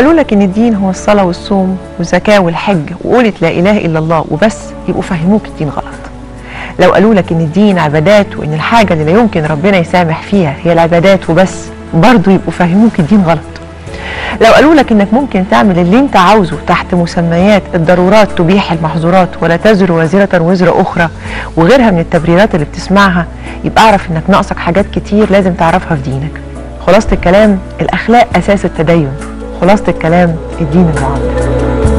قالوا لك ان الدين هو الصلاه والصوم والزكاه والحج وقولة لا اله الا الله وبس يبقوا فهموك الدين غلط لو قالوا لك ان الدين عبادات وان الحاجه اللي لا يمكن ربنا يسامح فيها هي العبادات وبس برضه يبقوا فهموك الدين غلط لو قالوا لك انك ممكن تعمل اللي انت عاوزه تحت مسميات الضرورات تبيح المحظورات ولا تزر وازرة وزر اخرى وغيرها من التبريرات اللي بتسمعها يبقى اعرف انك ناقصك حاجات كتير لازم تعرفها في دينك خلاصة الكلام الاخلاق اساس التدين خلاصة الكلام الدين المعاملة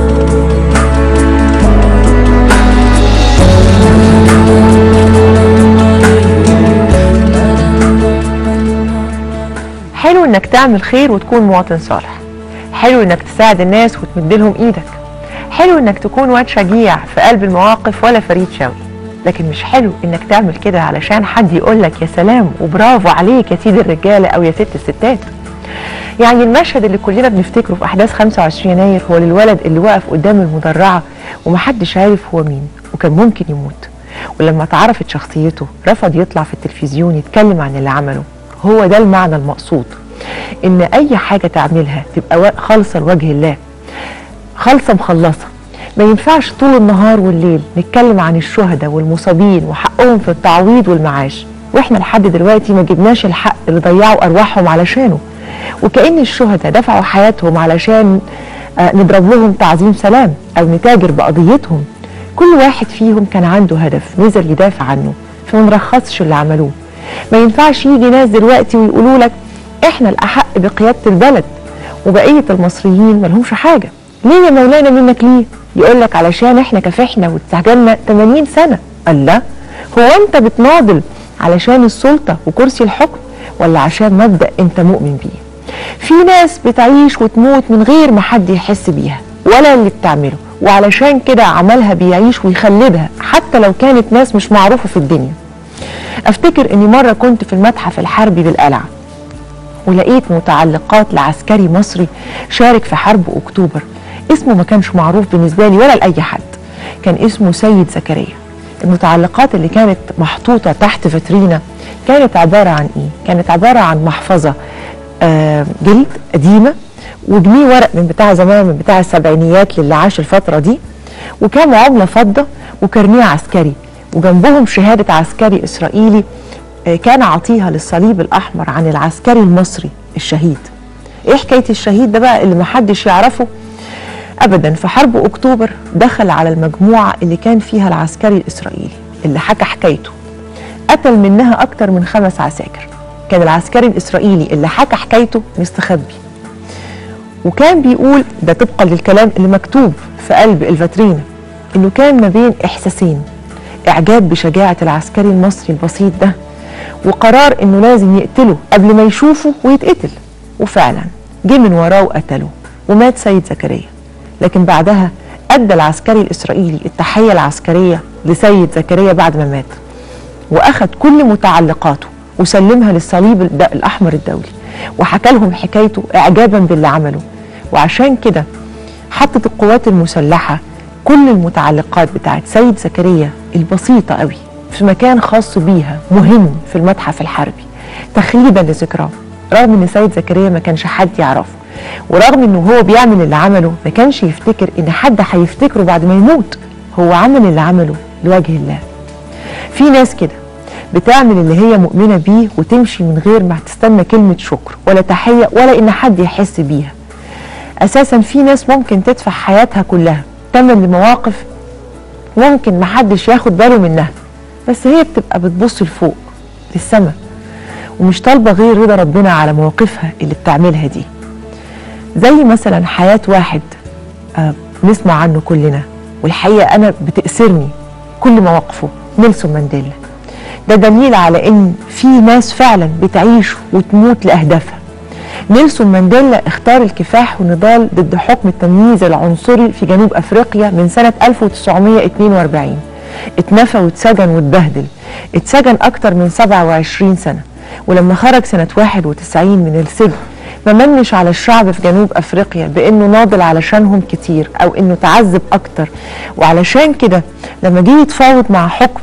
حلو انك تعمل خير وتكون مواطن صالح حلو انك تساعد الناس وتمد لهم ايدك حلو انك تكون واد شجيع في قلب المواقف ولا فريد شوقي لكن مش حلو انك تعمل كده علشان حد يقول لك يا سلام وبرافو عليك يا سيد الرجاله او يا ست الستات يعني المشهد اللي كلنا بنفتكره في احداث 25 يناير هو للولد اللي وقف قدام المدرعه ومحدش عارف هو مين وكان ممكن يموت ولما اتعرفت شخصيته رفض يطلع في التلفزيون يتكلم عن اللي عمله هو ده المعنى المقصود ان اي حاجه تعملها تبقى خالصه لوجه الله خالصه مخلصه ما ينفعش طول النهار والليل نتكلم عن الشهداء والمصابين وحقهم في التعويض والمعاش واحنا لحد دلوقتي ما جبناش الحق اللي ضيعوا ارواحهم علشانه وكأن الشهداء دفعوا حياتهم علشان آه نضرب لهم تعظيم سلام او نتاجر بقضيتهم كل واحد فيهم كان عنده هدف نزل يدافع عنه فما نرخصش اللي عملوه ما ينفعش يجي ناس دلوقتي ويقولوا لك احنا الاحق بقياده البلد وبقيه المصريين ما لهمش حاجه ليه يا مولانا منك ليه يقول لك علشان احنا كافحنا واستعجلنا 80 سنه الله هو انت بتناضل علشان السلطه وكرسي الحكم ولا عشان مبدا انت مؤمن بيه في ناس بتعيش وتموت من غير ما حد يحس بيها ولا اللي بتعمله وعلشان كده عملها بيعيش ويخلدها حتى لو كانت ناس مش معروفه في الدنيا افتكر اني مره كنت في المتحف الحربي بالقلعه ولقيت متعلقات لعسكري مصري شارك في حرب اكتوبر اسمه ما كانش معروف بالنسبه لي ولا لاي حد كان اسمه سيد زكريا المتعلقات اللي كانت محطوطه تحت فترينا كانت عباره عن ايه كانت عباره عن محفظه آه جلد قديمه وجنيه ورق من بتاع زمان من بتاع السبعينيات للي عاش الفتره دي وكام عمله فضه وكرنيه عسكري وجنبهم شهاده عسكري اسرائيلي كان عطيها للصليب الاحمر عن العسكري المصري الشهيد ايه حكايه الشهيد ده بقى اللي محدش يعرفه ابدا في حرب اكتوبر دخل على المجموعه اللي كان فيها العسكري الاسرائيلي اللي حكى حكايته قتل منها اكتر من خمس عساكر كان العسكري الاسرائيلي اللي حكى حكايته مستخبي وكان بيقول ده طبقا للكلام اللي مكتوب في قلب الفاترينا انه كان ما بين احساسين اعجاب بشجاعه العسكري المصري البسيط ده وقرار انه لازم يقتله قبل ما يشوفه ويتقتل وفعلا جه من وراه وقتله ومات سيد زكريا لكن بعدها ادى العسكري الاسرائيلي التحيه العسكريه لسيد زكريا بعد ما مات واخد كل متعلقاته وسلمها للصليب الاحمر الدولي وحكى لهم حكايته اعجابا باللي عمله وعشان كده حطت القوات المسلحه كل المتعلقات بتاعت سيد زكريا البسيطه قوي في مكان خاص بيها مهم في المتحف الحربي تخليدا لذكراه رغم ان سيد زكريا ما كانش حد يعرفه ورغم انه هو بيعمل اللي عمله ما كانش يفتكر ان حد هيفتكره بعد ما يموت هو عمل اللي عمله لوجه الله في ناس كده بتعمل اللي هي مؤمنه بيه وتمشي من غير ما تستنى كلمه شكر ولا تحيه ولا ان حد يحس بيها اساسا في ناس ممكن تدفع حياتها كلها تمن لمواقف ممكن محدش ياخد باله منها بس هي بتبقى بتبص لفوق للسماء ومش طالبه غير رضا ربنا على مواقفها اللي بتعملها دي زي مثلا حياه واحد آه نسمع عنه كلنا والحقيقه انا بتأسرني كل مواقفه نيلسون مانديلا ده دليل على ان في ناس فعلا بتعيش وتموت لاهدافها نيلسون مانديلا اختار الكفاح والنضال ضد حكم التمييز العنصري في جنوب افريقيا من سنه 1942 اتنفى واتسجن واتبهدل اتسجن اكتر من 27 سنه ولما خرج سنه 91 من السجن ما منش على الشعب في جنوب افريقيا بانه ناضل علشانهم كتير او انه تعذب اكتر وعلشان كده لما جه يتفاوض مع حكم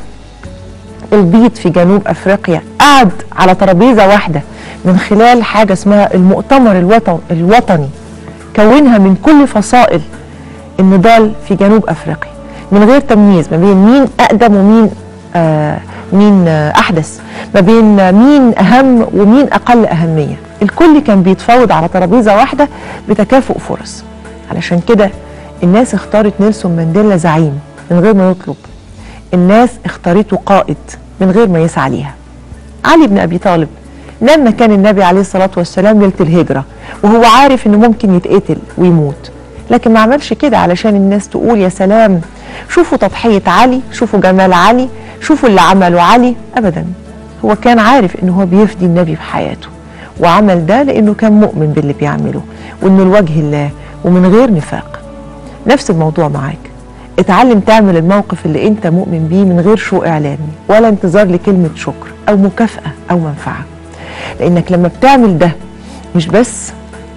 البيض في جنوب افريقيا قعد على ترابيزه واحده من خلال حاجه اسمها المؤتمر الوطن الوطني كونها من كل فصائل النضال في جنوب افريقيا من غير تمييز ما بين مين اقدم ومين آه مين آه احدث ما بين آه مين اهم ومين اقل اهميه الكل كان بيتفاوض على ترابيزه واحده بتكافؤ فرص علشان كده الناس اختارت نيلسون مانديلا زعيم من غير ما يطلب الناس اختارته قائد من غير ما يسعى ليها علي بن ابي طالب نام مكان النبي عليه الصلاه والسلام ليله الهجره وهو عارف انه ممكن يتقتل ويموت لكن ما عملش كده علشان الناس تقول يا سلام شوفوا تضحيه علي شوفوا جمال علي شوفوا اللي عمله علي ابدا هو كان عارف انه هو بيفدي النبي بحياته وعمل ده لانه كان مؤمن باللي بيعمله وانه لوجه الله ومن غير نفاق نفس الموضوع معاك اتعلم تعمل الموقف اللي انت مؤمن بيه من غير شو اعلامي ولا انتظار لكلمه شكر او مكافاه او منفعه لانك لما بتعمل ده مش بس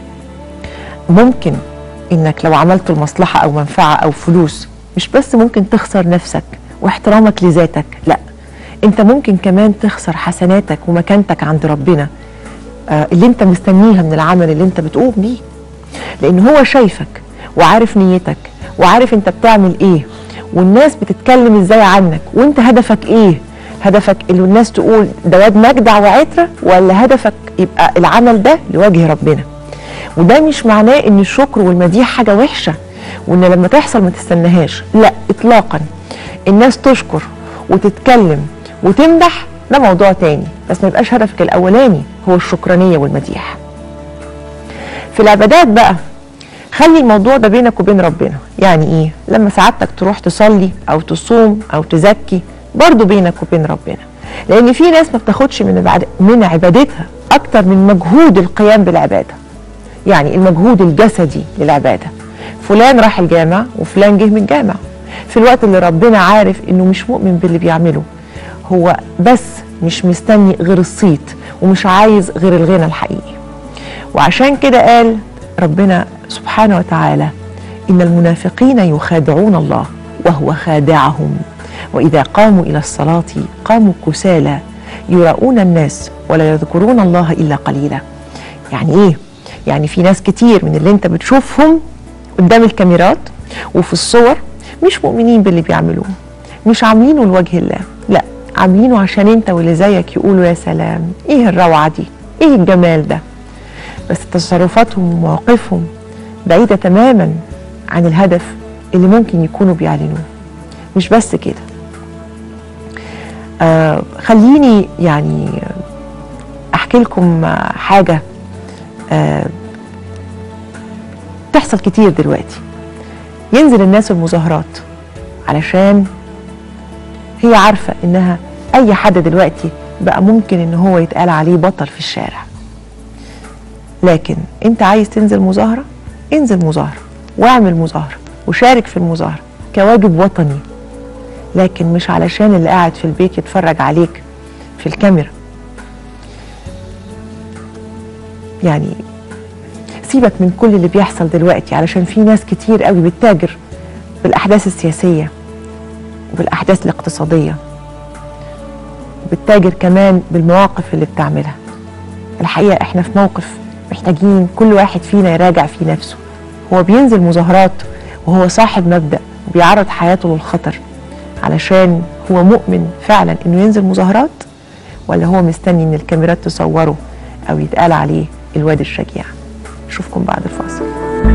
ممكن انك لو عملت المصلحه او منفعه او فلوس مش بس ممكن تخسر نفسك واحترامك لذاتك لا انت ممكن كمان تخسر حسناتك ومكانتك عند ربنا آه اللي انت مستنيها من العمل اللي انت بتقوم بيه لان هو شايفك وعارف نيتك وعارف انت بتعمل ايه والناس بتتكلم ازاي عنك وانت هدفك ايه هدفك اللي الناس تقول ده واد مجدع وعترة ولا هدفك يبقى العمل ده لوجه ربنا وده مش معناه ان الشكر والمديح حاجة وحشة وان لما تحصل ما تستناهاش لا اطلاقا الناس تشكر وتتكلم وتمدح ده موضوع تاني بس ما يبقاش هدفك الاولاني هو الشكرانية والمديح في العبادات بقى خلي الموضوع ده بينك وبين ربنا يعني ايه لما سعادتك تروح تصلي او تصوم او تزكي برضه بينك وبين ربنا لان في ناس ما بتاخدش من بعد من عبادتها اكتر من مجهود القيام بالعباده يعني المجهود الجسدي للعباده فلان راح الجامع وفلان جه من الجامع في الوقت اللي ربنا عارف انه مش مؤمن باللي بيعمله هو بس مش مستني غير الصيت ومش عايز غير الغنى الحقيقي وعشان كده قال ربنا سبحانه وتعالى إن المنافقين يخادعون الله وهو خادعهم وإذا قاموا إلى الصلاة قاموا كسالى يراؤون الناس ولا يذكرون الله إلا قليلا يعني إيه؟ يعني في ناس كتير من اللي انت بتشوفهم قدام الكاميرات وفي الصور مش مؤمنين باللي بيعملوه مش عاملينه لوجه الله لا عاملينه عشان انت واللي زيك يقولوا يا سلام ايه الروعة دي ايه الجمال ده بس تصرفاتهم ومواقفهم بعيدة تماما عن الهدف اللي ممكن يكونوا بيعلنوه مش بس كده آه خليني يعني احكي لكم حاجة آه تحصل كتير دلوقتي ينزل الناس المظاهرات علشان هي عارفة انها اي حد دلوقتي بقى ممكن ان هو يتقال عليه بطل في الشارع لكن انت عايز تنزل مظاهرة انزل مظاهرة واعمل مظاهرة وشارك في المظاهرة كواجب وطني لكن مش علشان اللي قاعد في البيت يتفرج عليك في الكاميرا يعني سيبك من كل اللي بيحصل دلوقتي علشان في ناس كتير قوي بتتاجر بالأحداث السياسية وبالأحداث الاقتصادية وبتتاجر كمان بالمواقف اللي بتعملها الحقيقة احنا في موقف محتاجين كل واحد فينا يراجع في نفسه هو بينزل مظاهرات وهو صاحب مبدأ وبيعرض حياته للخطر علشان هو مؤمن فعلا انه ينزل مظاهرات ولا هو مستني ان الكاميرات تصوره او يتقال عليه الواد الشجيع اشوفكم بعد الفاصل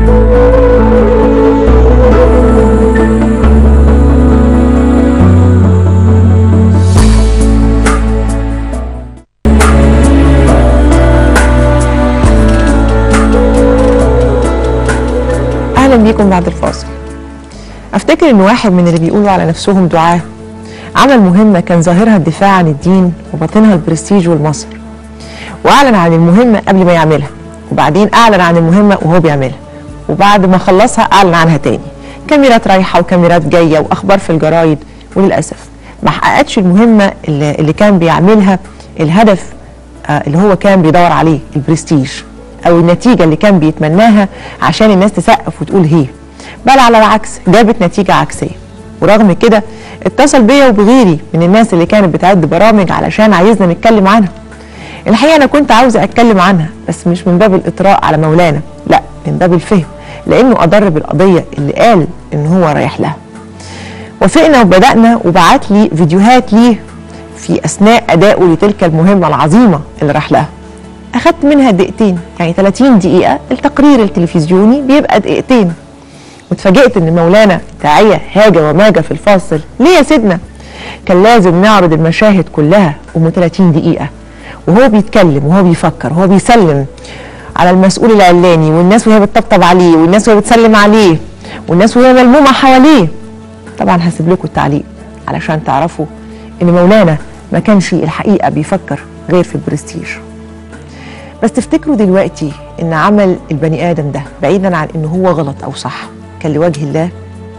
اهلا بيكم بعد الفاصل افتكر ان واحد من اللي بيقولوا على نفسهم دعاه عمل مهمة كان ظاهرها الدفاع عن الدين وباطنها البرستيج والمصر واعلن عن المهمة قبل ما يعملها وبعدين اعلن عن المهمة وهو بيعملها وبعد ما خلصها اعلن عنها تاني كاميرات رايحة وكاميرات جاية واخبار في الجرايد وللاسف ما حققتش المهمة اللي, اللي كان بيعملها الهدف آه اللي هو كان بيدور عليه البرستيج او النتيجة اللي كان بيتمناها عشان الناس تسقف وتقول هي بل على العكس جابت نتيجة عكسية ورغم كده اتصل بيا وبغيري من الناس اللي كانت بتعد برامج علشان عايزنا نتكلم عنها الحقيقة أنا كنت عاوزة أتكلم عنها بس مش من باب الإطراء على مولانا لا من باب الفهم لانه اضر بالقضيه اللي قال ان هو رايح لها وافقنا وبدانا وبعت لي فيديوهات ليه في اثناء ادائه لتلك المهمه العظيمه اللي راح لها اخدت منها دقيقتين يعني 30 دقيقه التقرير التلفزيوني بيبقى دقيقتين واتفاجئت ان مولانا داعيه هاجه وماجه في الفاصل ليه يا سيدنا كان لازم نعرض المشاهد كلها ام 30 دقيقه وهو بيتكلم وهو بيفكر وهو بيسلم على المسؤول العلاني والناس وهي بتطبطب عليه والناس وهي بتسلم عليه والناس وهي ملمومه حواليه طبعا هسيب لكم التعليق علشان تعرفوا ان مولانا ما كانش الحقيقه بيفكر غير في البرستيج بس تفتكروا دلوقتي ان عمل البني ادم ده بعيدا عن ان هو غلط او صح كان لوجه الله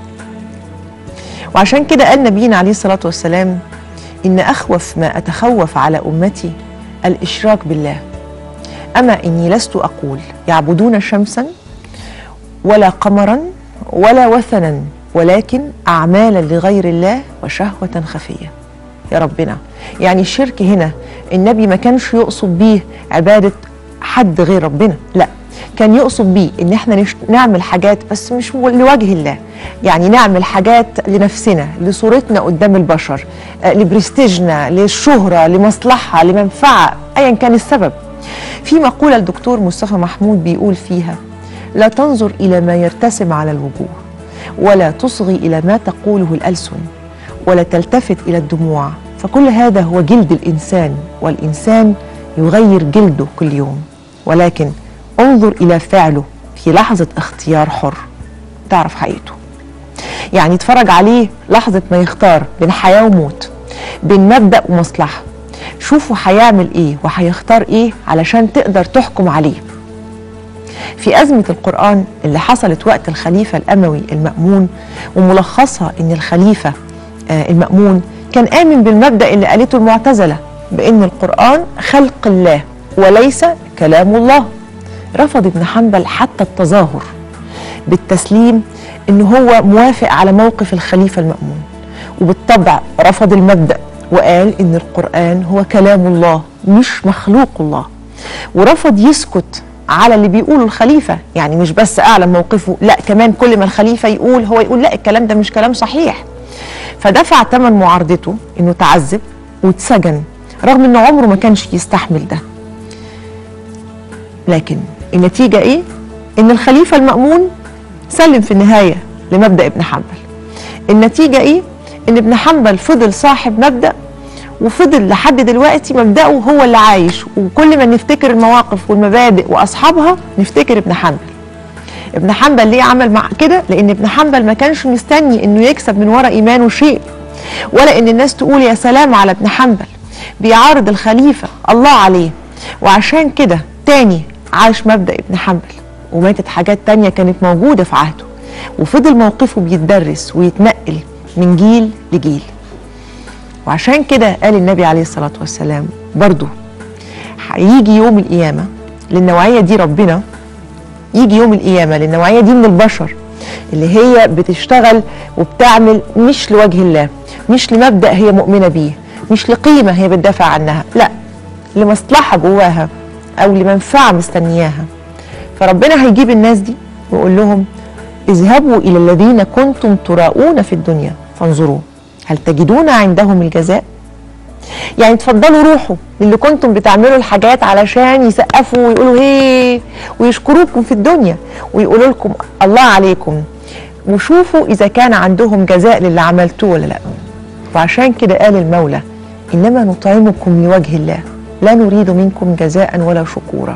وعشان كده قال نبينا عليه الصلاه والسلام ان اخوف ما اتخوف على امتي الاشراك بالله اما اني لست اقول يعبدون شمسا ولا قمرا ولا وثنا ولكن اعمالا لغير الله وشهوه خفيه يا ربنا يعني الشرك هنا النبي ما كانش يقصد بيه عباده حد غير ربنا لا كان يقصد بيه ان احنا نش... نعمل حاجات بس مش لوجه الله يعني نعمل حاجات لنفسنا لصورتنا قدام البشر آه، لبرستيجنا للشهرة لمصلحة لمنفعة ايا كان السبب في مقولة الدكتور مصطفى محمود بيقول فيها لا تنظر إلى ما يرتسم على الوجوه ولا تصغي إلى ما تقوله الألسن ولا تلتفت إلى الدموع فكل هذا هو جلد الإنسان والإنسان يغير جلده كل يوم ولكن انظر إلى فعله في لحظة اختيار حر تعرف حقيقته يعني اتفرج عليه لحظة ما يختار بين حياة وموت بين مبدأ ومصلحة شوفوا هيعمل ايه وهيختار ايه علشان تقدر تحكم عليه في أزمة القرآن اللي حصلت وقت الخليفة الأموي المأمون وملخصها إن الخليفة آه، المأمون كان آمن بالمبدأ اللي قالته المعتزلة بأن القرآن خلق الله وليس كلام الله رفض ابن حنبل حتى التظاهر بالتسليم ان هو موافق على موقف الخليفه المامون وبالطبع رفض المبدا وقال ان القران هو كلام الله مش مخلوق الله ورفض يسكت على اللي بيقوله الخليفه يعني مش بس اعلن موقفه لا كمان كل ما الخليفه يقول هو يقول لا الكلام ده مش كلام صحيح فدفع ثمن معارضته انه تعذب واتسجن رغم انه عمره ما كانش يستحمل ده لكن النتيجة إيه؟ إن الخليفة المأمون سلم في النهاية لمبدأ ابن حنبل النتيجة إيه؟ إن ابن حنبل فضل صاحب مبدأ وفضل لحد دلوقتي مبدأه هو اللي عايش وكل ما نفتكر المواقف والمبادئ وأصحابها نفتكر ابن حنبل ابن حنبل ليه عمل مع كده؟ لأن ابن حنبل ما كانش مستني إنه يكسب من وراء إيمانه شيء ولا إن الناس تقول يا سلام على ابن حنبل بيعارض الخليفة الله عليه وعشان كده تاني عاش مبدأ ابن حنبل وماتت حاجات تانية كانت موجودة في عهده وفضل موقفه بيتدرس ويتنقل من جيل لجيل وعشان كده قال النبي عليه الصلاة والسلام برضو هيجي يوم القيامة للنوعية دي ربنا يجي يوم القيامة للنوعية دي من البشر اللي هي بتشتغل وبتعمل مش لوجه الله مش لمبدأ هي مؤمنة بيه مش لقيمة هي بتدافع عنها لا لمصلحة جواها او لمنفعه مستنياها فربنا هيجيب الناس دي ويقول لهم اذهبوا الى الذين كنتم تراؤون في الدنيا فانظروا هل تجدون عندهم الجزاء يعني تفضلوا روحوا للي كنتم بتعملوا الحاجات علشان يسقفوا ويقولوا هي ويشكروكم في الدنيا ويقولوا لكم الله عليكم وشوفوا اذا كان عندهم جزاء للي عملتوه ولا لا وعشان كده قال المولى انما نطعمكم لوجه الله لا نريد منكم جزاء ولا شكورا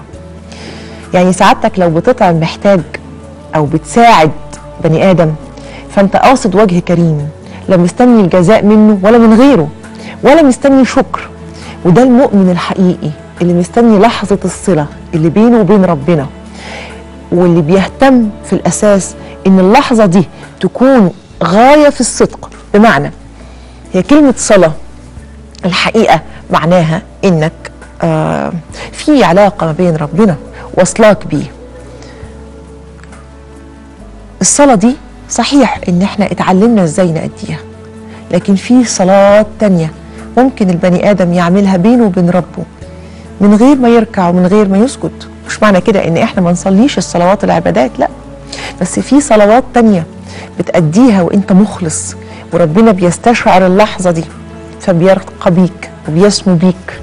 يعني سعادتك لو بتطعم محتاج او بتساعد بني ادم فانت قاصد وجه كريم لا مستني الجزاء منه ولا من غيره ولا مستني شكر وده المؤمن الحقيقي اللي مستني لحظة الصلة اللي بينه وبين ربنا واللي بيهتم في الأساس إن اللحظة دي تكون غاية في الصدق بمعنى هي كلمة صلاة الحقيقة معناها إنك آه في علاقة ما بين ربنا واصلاك بيه الصلاة دي صحيح ان احنا اتعلمنا ازاي نأديها لكن في صلاة تانية ممكن البني آدم يعملها بينه وبين ربه من غير ما يركع ومن غير ما يسجد مش معنى كده ان احنا ما نصليش الصلوات العبادات لا بس في صلوات تانية بتأديها وانت مخلص وربنا بيستشعر اللحظة دي فبيرقى بيك وبيسمو بيك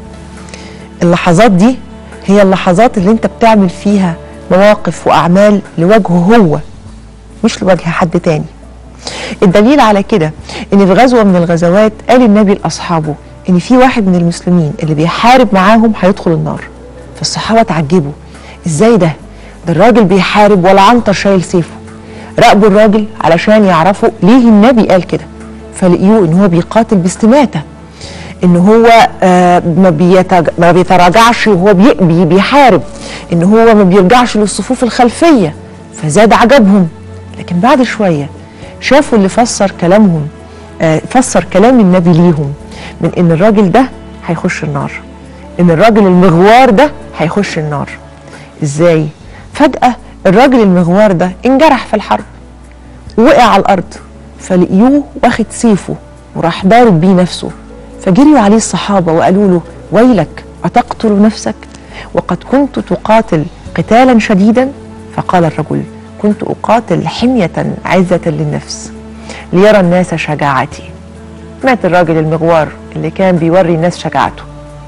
اللحظات دي هي اللحظات اللي انت بتعمل فيها مواقف واعمال لوجهه هو مش لوجه حد تاني الدليل على كده ان في غزوه من الغزوات قال النبي لاصحابه ان في واحد من المسلمين اللي بيحارب معاهم هيدخل النار فالصحابه اتعجبوا ازاي ده ده الراجل بيحارب ولا عنتر شايل سيفه راقبوا الراجل علشان يعرفوا ليه النبي قال كده فلقيوه ان هو بيقاتل باستماته ان هو آه ما, بيتج... ما بيتراجعش وهو بي... بي... بيحارب ان هو ما بيرجعش للصفوف الخلفيه فزاد عجبهم لكن بعد شويه شافوا اللي فسر كلامهم آه فسر كلام النبي ليهم من ان الراجل ده هيخش النار ان الراجل المغوار ده هيخش النار ازاي فجاه الراجل المغوار ده انجرح في الحرب ووقع على الارض فلقيوه واخد سيفه وراح ضارب بيه نفسه فجريوا عليه الصحابه وقالوا له ويلك اتقتل نفسك وقد كنت تقاتل قتالا شديدا فقال الرجل كنت اقاتل حميه عزه للنفس ليرى الناس شجاعتي مات الراجل المغوار اللي كان بيوري الناس شجاعته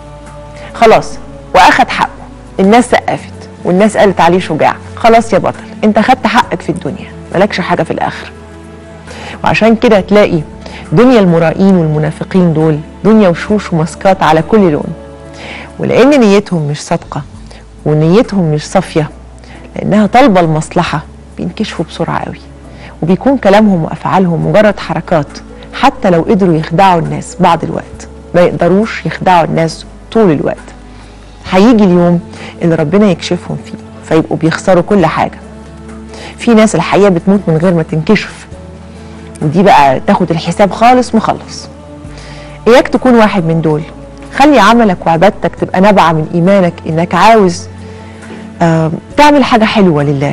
خلاص واخد حقه الناس سقفت والناس قالت عليه شجاع خلاص يا بطل انت خدت حقك في الدنيا مالكش حاجه في الاخره وعشان كده تلاقي دنيا المرائين والمنافقين دول دنيا وشوش وماسكات على كل لون ولان نيتهم مش صادقه ونيتهم مش صافيه لانها طالبه المصلحه بينكشفوا بسرعه قوي وبيكون كلامهم وافعالهم مجرد حركات حتى لو قدروا يخدعوا الناس بعض الوقت ما يقدروش يخدعوا الناس طول الوقت هيجي اليوم اللي ربنا يكشفهم فيه فيبقوا بيخسروا كل حاجه في ناس الحقيقه بتموت من غير ما تنكشف ودي بقى تاخد الحساب خالص مخلص اياك تكون واحد من دول خلي عملك وعبادتك تبقى نابعه من ايمانك انك عاوز آه تعمل حاجه حلوه لله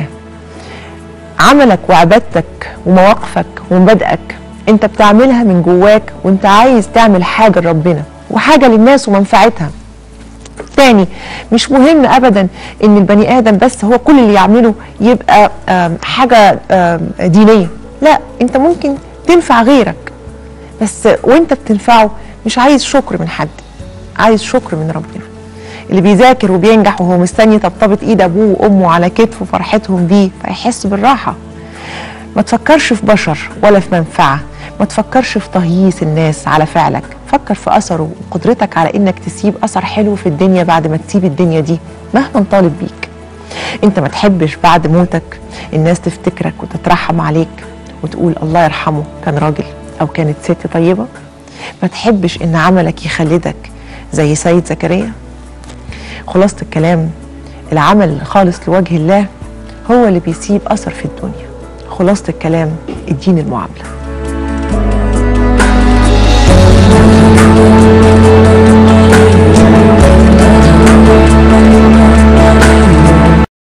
عملك وعبادتك ومواقفك ومبادئك انت بتعملها من جواك وانت عايز تعمل حاجه لربنا وحاجه للناس ومنفعتها تاني مش مهم ابدا ان البني ادم بس هو كل اللي يعمله يبقى حاجه دينيه لا انت ممكن تنفع غيرك بس وانت بتنفعه مش عايز شكر من حد عايز شكر من ربنا اللي بيذاكر وبينجح وهو مستني طبطبة ايد ابوه وامه على كتفه فرحتهم بيه فيحس بالراحه ما تفكرش في بشر ولا في منفعه ما تفكرش في تهييس الناس على فعلك فكر في اثره وقدرتك على انك تسيب اثر حلو في الدنيا بعد ما تسيب الدنيا دي مهما طالب بيك انت ما تحبش بعد موتك الناس تفتكرك وتترحم عليك وتقول الله يرحمه كان راجل او كانت ست طيبه ما تحبش ان عملك يخلدك زي سيد زكريا خلاصه الكلام العمل الخالص لوجه الله هو اللي بيسيب اثر في الدنيا خلاصه الكلام الدين المعامله